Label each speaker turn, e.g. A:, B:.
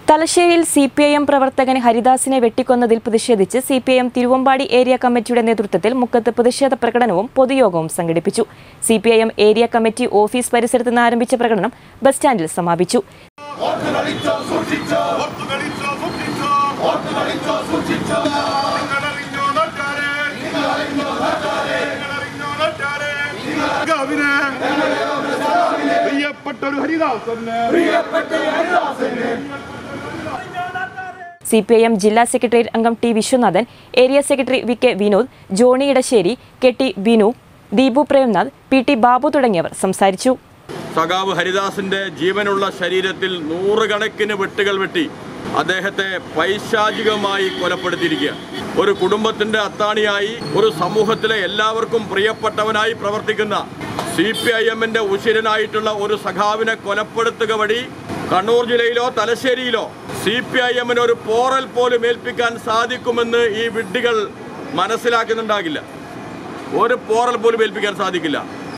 A: തലശ്ശേരിയിൽ C P I M പ്രവർത്തകൻ ഹരിദാസിനെ വെട്ടിക്കൊന്നതിൽ പ്രതിഷേധിച്ച് C P I M Thiruvambady area കമ്മിറ്റിയുടെ നേതൃത്വത്തിൽ മുക്കത്ത് പ്രതിഷേധ പ്രകടനവും പൊതുയോഗവും സംഘടിപ്പിച്ചു C P I M area committee office പരിസരത്ത് നിന്ന് ആരംഭിച്ച പ്രകടനം ബസ് സ്റ്റാൻഡിൽ സമാപിച്ചു
B: ഓർത്തുകളിച്ചോ സൂക്ഷിച്ചോ നിങ്ങളറിഞ്ഞോ നാട്ടാരെ നിങ്ങളറിഞ്ഞോ നാട്ടാരെ ഗാവിനെ പ്രിയപ്പെട്ട ഒരു ഹരിദാസന്
A: സി പി ഐ എം ജില്ലാ സെക്രട്ടേറിയറ്റ് അംഗം T Viswanathan area secretary V K Vinod Johny Edassery K T Binu Deepu Premnath P T Babu തുടങ്ങിയവർ സംസാരിച്ചു
C: സഖാവ് ഹരിദാസിന്റെ ജീവനുള്ള ശരീരത്തിൽ നൂറുകണക്കിന് വെട്ടുകൾ വെട്ടി അദ്ദേഹത്തെ പൈശാചികമായി കൊലപ്പെടുത്തിയിരിക്കുക ഒരു കുടുംബത്തിന്റെ അത്താണിയായി ഒരു സമൂഹത്തിലെ എല്ലാവർക്കും പ്രിയപ്പെട്ടവനായി പ്രവർത്തിക്കുന്ന സി പി ഐ എമ്മിന്റെ ഉശിരനായിട്ടുള്ള ഒരു സഖാവിനെ കൊലപ്പെടുത്തുക വഴി കണ്ണൂർ ജില്ലയിലോ തലശ്ശേരിയിലോ സി പി ഐ എമ്മിന് ഒരു പോറൽ പോലും ഏൽപ്പിക്കാൻ സാധിക്കുമെന്ന് ഈ വിഡ്ഢികൾ മനസ്സിലാക്കുന്നുണ്ടാകില്ല ഒരു പോറൽ പോലും ഏൽപ്പിക്കാൻ സാധിക്കില്ല